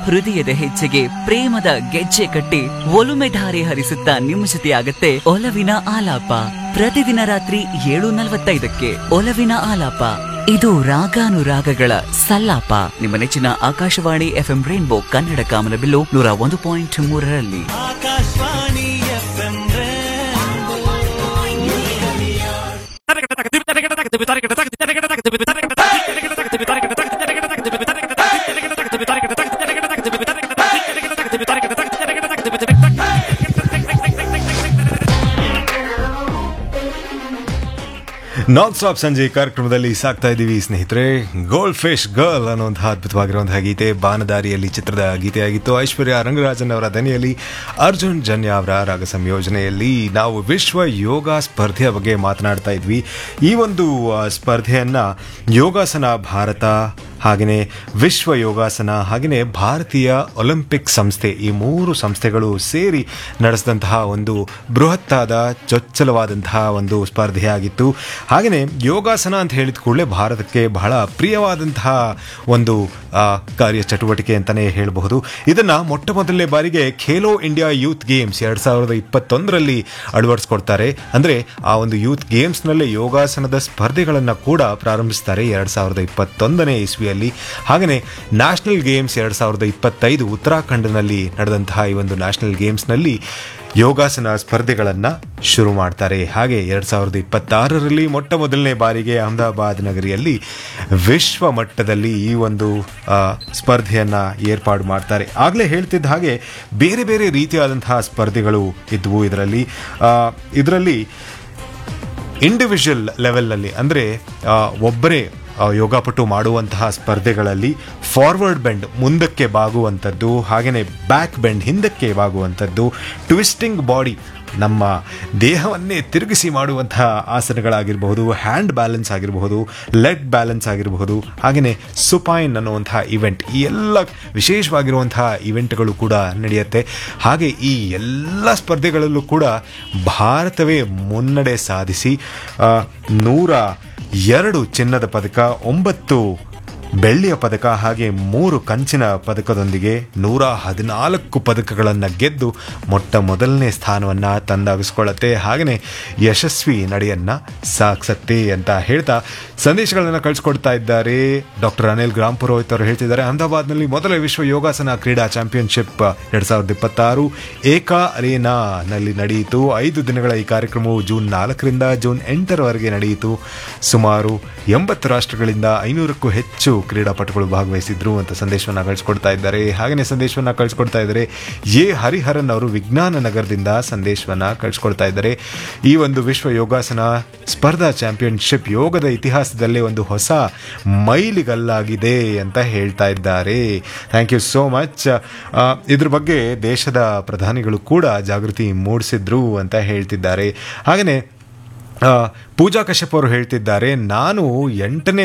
ಹೃದಯದ ಹೆಜ್ಜೆಗೆ ಪ್ರೇಮದ ಗೆಜ್ಜೆ ಕಟ್ಟಿ ಒಲುಮೆ ಧಾರೆ ಹರಿಸುತ್ತಾ ನಿಮ್ಮ ಜೊತೆಯಾಗತ್ತೆ ಒಲವಿನ ಆಲಾಪ ಪ್ರತಿದಿನ ರಾತ್ರಿ ಏಳು ನಲವತ್ತೈದಕ್ಕೆ ಒಲವಿನ ಆಲಾಪ ಇದು ರಾಗಾನುರಾಗಗಳ ಸಲ್ಲಾಪ ನಿಮ್ಮ ನೆಚ್ಚಿನ ಆಕಾಶವಾಣಿ ಎಫ್ಎಂ ರೈನ್ಬೋ ಕನ್ನಡ ಕಾಮನಬಿಲ್ಲು ನೂರ ಒಂದು ಪಾಯಿಂಟ್ ಮೂರರಲ್ಲಿ ಆಕಾಶವಾಣಿ ಎಫ್ಎಂ ನಾನ್ ಸ್ಟಾಪ್ ಸಂಜೆ ಕಾರ್ಯಕ್ರಮದಲ್ಲಿ ಸಾಕ್ತಾ ಇದ್ದೀವಿ ಸ್ನೇಹಿತರೆ ಗೋಲ್ಡ್ ಫಿಶ್ ಗರ್ಲ್ ಅನ್ನುವಂತಹ ಅದ್ಭುತವಾಗಿರುವಂತಹ ಗೀತೆ ಬಾನದಾರಿಯಲ್ಲಿ ಚಿತ್ರದ ಗೀತೆಯಾಗಿತ್ತು ಐಶ್ವರ್ಯ ರಂಗರಾಜನ್ ಅವರ ದನಿಯಲ್ಲಿ ಅರ್ಜುನ್ ಜನ್ಯ ಅವರ ರಾಗ ಸಂಯೋಜನೆಯಲ್ಲಿ ನಾವು ವಿಶ್ವ ಯೋಗ ಸ್ಪರ್ಧೆಯ ಬಗ್ಗೆ ಮಾತನಾಡ್ತಾ ಇದ್ವಿ ಈ ಒಂದು ಆ, ಸ್ಪರ್ಧೆಯನ್ನ ಯೋಗಾಸನ ಭಾರತ ಹಾಗೆಯೇ ವಿಶ್ವ ಯೋಗಾಸನ ಹಾಗೆಯೇ ಭಾರತೀಯ ಒಲಿಂಪಿಕ್ ಸಂಸ್ಥೆ ಈ ಮೂರು ಸಂಸ್ಥೆಗಳು ಸೇರಿ ನಡೆಸಿದಂತಹ ಒಂದು ಬೃಹತ್ತಾದ ಚೊಚ್ಚಲವಾದಂತಹ ಒಂದು ಸ್ಪರ್ಧೆಯಾಗಿತ್ತು ಹಾಗೆಯೇ ಯೋಗಾಸನ ಅಂತ ಹೇಳಿದ ಕೂಡಲೇ ಭಾರತಕ್ಕೆ ಬಹಳ ಪ್ರಿಯವಾದಂತಹ ಒಂದು ಆ, ಕಾರ್ಯ ಚಟುವಟಿಕೆ ಅಂತಲೇ ಹೇಳಬಹುದು ಇದನ್ನ ಮೊಟ್ಟ ಮೊದಲನೇ ಬಾರಿಗೆ ಖೇಲೋ ಇಂಡಿಯಾ ಯೂತ್ ಗೇಮ್ಸ್ ಎರಡ್ ಸಾವಿರದ ಇಪ್ಪತ್ತೊಂದರಲ್ಲಿ ಅಳವಡಿಸ್ಕೊಡ್ತಾರೆ ಅಂದ್ರೆ ಆ ಒಂದು ಯೂತ್ ಗೇಮ್ಸ್ನಲ್ಲೇ ಯೋಗಾಸನದ ಸ್ಪರ್ಧೆಗಳನ್ನು ಕೂಡ ಪ್ರಾರಂಭಿಸ್ತಾರೆ ಎರಡ್ ಸಾವಿರದ ಇಪ್ಪತ್ತೊಂದನೇ ಇಸ್ವಿಯಲ್ಲಿ ಹಾಗೆಯೇ ನ್ಯಾಷನಲ್ ಗೇಮ್ಸ್ ಎರಡ್ ಸಾವಿರದ ಇಪ್ಪತ್ತೈದು ಉತ್ತರಾಖಂಡ್ನಲ್ಲಿ ನಡೆದಂತಹ ಈ ಒಂದು ನ್ಯಾಷನಲ್ ಗೇಮ್ಸ್ನಲ್ಲಿ ಯೋಗಾಸನ ಸ್ಪರ್ಧೆಗಳನ್ನು ಶುರು ಮಾಡ್ತಾರೆ ಹಾಗೆ ಎರಡ್ ಸಾವಿರದ ಇಪ್ಪತ್ತಾರರಲ್ಲಿ ಮೊಟ್ಟ ಮೊದಲನೇ ಬಾರಿಗೆ ಅಹಮದಾಬಾದ್ ನಗರಿಯಲ್ಲಿ ವಿಶ್ವ ಮಟ್ಟದಲ್ಲಿ ಈ ಒಂದು ಆ, ಸ್ಪರ್ಧೆಯನ್ನ ಏರ್ಪಾಡು ಮಾಡ್ತಾರೆ ಆಗಲೇ ಹೇಳ್ತಿದ್ದ ಹಾಗೆ ಬೇರೆ ಬೇರೆ ರೀತಿಯಾದಂತಹ ಸ್ಪರ್ಧೆಗಳು ಇದ್ವು ಇದರಲ್ಲಿ ಇದರಲ್ಲಿ ಇಂಡಿವಿಜುವಲ್ ಲೆವೆಲ್ನಲ್ಲಿ ಅಂದರೆ ಒಬ್ಬರೇ ಆ, ಯೋಗಾಪಟು ಮಾಡುವಂತಹ ಸ್ಪರ್ಧೆಗಳಲ್ಲಿ ಫಾರ್ವರ್ಡ್ ಬೆಂಡ್ ಮುಂದಕ್ಕೆ ಬಾಗುವಂಥದ್ದು ಹಾಗೆಯೇ ಬ್ಯಾಕ್ ಬೆಂಡ್ ಹಿಂದಕ್ಕೆ ಬಾಗುವಂಥದ್ದು ಟ್ವಿಸ್ಟಿಂಗ್ ಬಾಡಿ ನಮ್ಮ ದೇಹವನ್ನೇ ತಿರುಗಿಸಿ ಮಾಡುವಂತಹ ಆಸನಗಳಾಗಿರಬಹುದು ಹ್ಯಾಂಡ್ ಬ್ಯಾಲೆನ್ಸ್ ಆಗಿರಬಹುದು ಲೆಗ್ ಬ್ಯಾಲೆನ್ಸ್ ಆಗಿರಬಹುದು ಹಾಗೆಯೇ ಸುಪೈನ್ ಅನ್ನುವಂತಹ ಇವೆಂಟ್ ಈ ಎಲ್ಲ ವಿಶೇಷವಾಗಿರುವಂತಹ ಇವೆಂಟ್ಗಳು ಕೂಡ ನಡೆಯುತ್ತೆ ಹಾಗೆ ಈ ಎಲ್ಲ ಸ್ಪರ್ಧೆಗಳಲ್ಲೂ ಕೂಡ ಭಾರತವೇ ಮುನ್ನಡೆ ಸಾಧಿಸಿ ಆ, ನೂರ ಎರಡು ಚಿನ್ನದ ಪದಕ ಒಂಬತ್ತು ಬೆಳ್ಳಿಯ ಪದಕ ಹಾಗೆ ಮೂರು ಕಂಚಿನ ಪದಕದೊಂದಿಗೆ ನೂರ ಹದಿನಾಲ್ಕು ಪದಕಗಳನ್ನು ಗೆದ್ದು ಮೊಟ್ಟ ಮೊದಲನೇ ಸ್ಥಾನವನ್ನು ತಂದಾಗಿಸ್ಕೊಳ್ಳುತ್ತೆ ಹಾಗೆಯೇ ಯಶಸ್ವಿ ನಡೆಯನ್ನ ಸಾಗಿಸತ್ತೆ ಅಂತ ಹೇಳ್ತಾ ಸಂದೇಶಗಳನ್ನು ಕಳಿಸ್ಕೊಡ್ತಾ ಇದ್ದಾರೆ ಡಾಕ್ಟರ್ ಅನಿಲ್ ಗ್ರಾಮ್ ಪುರೋಹಿತ್ ಅವರು ಹೇಳ್ತಿದ್ದಾರೆ ಅಹಮದಾಬಾದ್ನಲ್ಲಿ ಮೊದಲ ವಿಶ್ವ ಯೋಗಾಸನ ಕ್ರೀಡಾ ಚಾಂಪಿಯನ್ಶಿಪ್ ಎರಡ್ ಸಾವಿರದ ಇಪ್ಪತ್ತಾರು ಏಕಾ ಅರೇನಾನಲ್ಲಿ ನಡೆಯಿತು ಐದು ದಿನಗಳ ಈ ಕಾರ್ಯಕ್ರಮವು ಜೂನ್ ನಾಲ್ಕರಿಂದ ಜೂನ್ ಎಂಟರವರೆಗೆ ನಡೆಯಿತು ಸುಮಾರು ಎಂಬತ್ತು ರಾಷ್ಟ್ರಗಳಿಂದ ಐನೂರಕ್ಕೂ ಹೆಚ್ಚು ಕ್ರೀಡಾಪಟುಗಳು ಭಾಗವಹಿಸಿದ್ರು ಅಂತ ಸಂದೇಶವನ್ನು ಕಳಿಸ್ಕೊಡ್ತಾ ಇದ್ದಾರೆ ಹಾಗೆಯೇ ಸಂದೇಶವನ್ನು ಕಳಿಸ್ಕೊಡ್ತಾ ಇದ್ದಾರೆ ಎ ಹರಿಹರನ್ ಅವರು ವಿಜ್ಞಾನ ನಗರದಿಂದ ಸಂದೇಶವನ್ನು ಕಳಿಸ್ಕೊಡ್ತಾ ಇದ್ದಾರೆ ಈ ಒಂದು ವಿಶ್ವ ಯೋಗಾಸನ ಸ್ಪರ್ಧಾ ಚಾಂಪಿಯನ್ಶಿಪ್ ಯೋಗದ ಇತಿಹಾಸದಲ್ಲೇ ಒಂದು ಹೊಸ ಮೈಲಿಗಲ್ಲಾಗಿದೆ ಅಂತ ಹೇಳ್ತಾ ಇದ್ದಾರೆ ಥ್ಯಾಂಕ್ ಯು ಸೋ ಮಚ್ ಇದ್ರ ಬಗ್ಗೆ ದೇಶದ ಪ್ರಧಾನಿಗಳು ಕೂಡ ಜಾಗೃತಿ ಮೂಡಿಸಿದ್ರು ಅಂತ ಹೇಳ್ತಿದ್ದಾರೆ ಹಾಗೆಯೇ ಆ, ಪೂಜಾ ಕಶ್ಯಪ್ ಅವರು ಹೇಳ್ತಿದ್ದಾರೆ ನಾನು ಎಂಟನೇ